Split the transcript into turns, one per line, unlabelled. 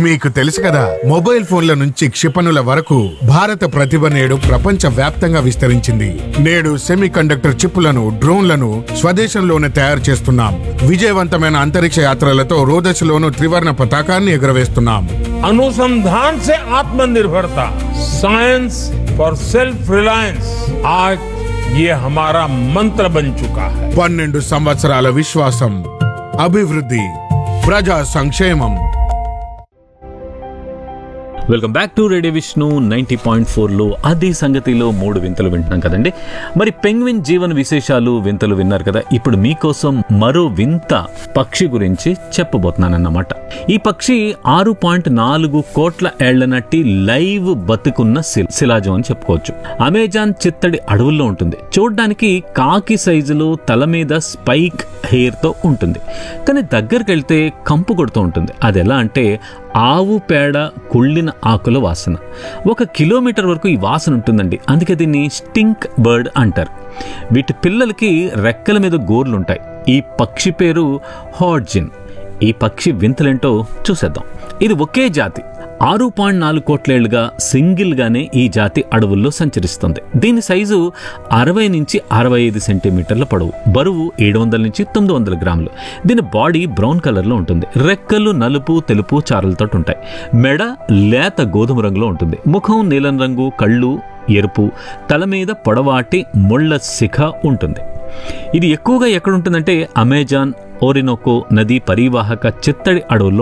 మీకు తెలుసు కదా మొబైల్ ఫోన్ల నుంచి క్షిపణుల వరకు భారత ప్రతిభ నేడు ప్రపంచ వ్యాప్తంగా విస్తరించింది నేడు సెమీ కండక్టర్ చిప్పులను డ్రోన్లను స్వదేశంలోనే తయారు చేస్తున్నాం విజయవంతమైన అంతరిక్ష యాత్రలతో రోదశలోను త్రివర్ణ పతాకాన్ని ఎగురవేస్తున్నాం
अनुसंधान से आत्मनिर्भरता साइंस फॉर सेल्फ रिलायंस आज ये हमारा मंत्र बन चुका है
పన్నెండు సంవత్సరాల విశ్వాసం అభివృద్ధి ప్రజా సంక్షేమం
welcome back to radio Vishnu ninety point ఫోర్లో అది సంగతిలో మూడు వింతలు వింటున్నాం కదండి మరి పెంగ్విన్ జీవన విశేషాలు వింతలు విన్నారు కదా ఇప్పుడు మీకోసం మరో వింత పక్షి గురించి చెప్పబోతున్నానన్నమాట ఈ పక్షి ఆరు పాయింట్ నాలుగు కోట్ల ఏళ్ల నట్టి లైవ్ బతుకున్న శిల్- శిలాజం అని చెప్పుకోవచ్చు అమెజాన్ చిత్తడి అడవుల్లో ఉంటుంది చూడ్డానికి కాకి సైజులో తల మీద స్పైక్ హెయిర్ తో ఉంటుంది కానీ దగ్గరికి వెళ్తే కంపు కొడుతూ ఉంటుంది అది ఎలా అంటే ఆవు పేడ కుళ్ళిన ఆకుల వాసన ఒక కిలోమీటర్ వరకు ఈ వాసన ఉంటుందండి అందుకే దీన్ని స్టింక్ బర్డ్ అంటారు వీటి పిల్లలకి రెక్కల మీద గోర్లు ఉంటాయి ఈ పక్షి పేరు హార్జిన్ ఈ పక్షి వింతలేంటో చూసేద్దాం ఇది ఒకే జాతి ఆరు పాయింట్ నాలుగు కోట్లేళ్లుగా సింగిల్గానే ఈ జాతి అడవుల్లో సంచరిస్తుంది దీని సైజు అరవై నుంచి అరవై ఐదు సెంటీమీటర్ల పొడవు బరువు ఏడు వందల నుంచి తొమ్మిది వందల గ్రాములు దీని బాడీ బ్రౌన్ కలర్లో ఉంటుంది రెక్కలు నలుపు తెలుపు చారలతో ఉంటాయి మెడ లేత గోధుమ రంగులో ఉంటుంది ముఖం నీలం రంగు కళ్ళు ఎరుపు తల మీద పొడవాటి ముళ్ళ శిఖ ఉంటుంది ఇది ఎక్కువగా ఎక్కడ ఉంటుందంటే అమెజాన్ ఓరినోకో నది పరివాహక చిత్తడి అడవుల్లో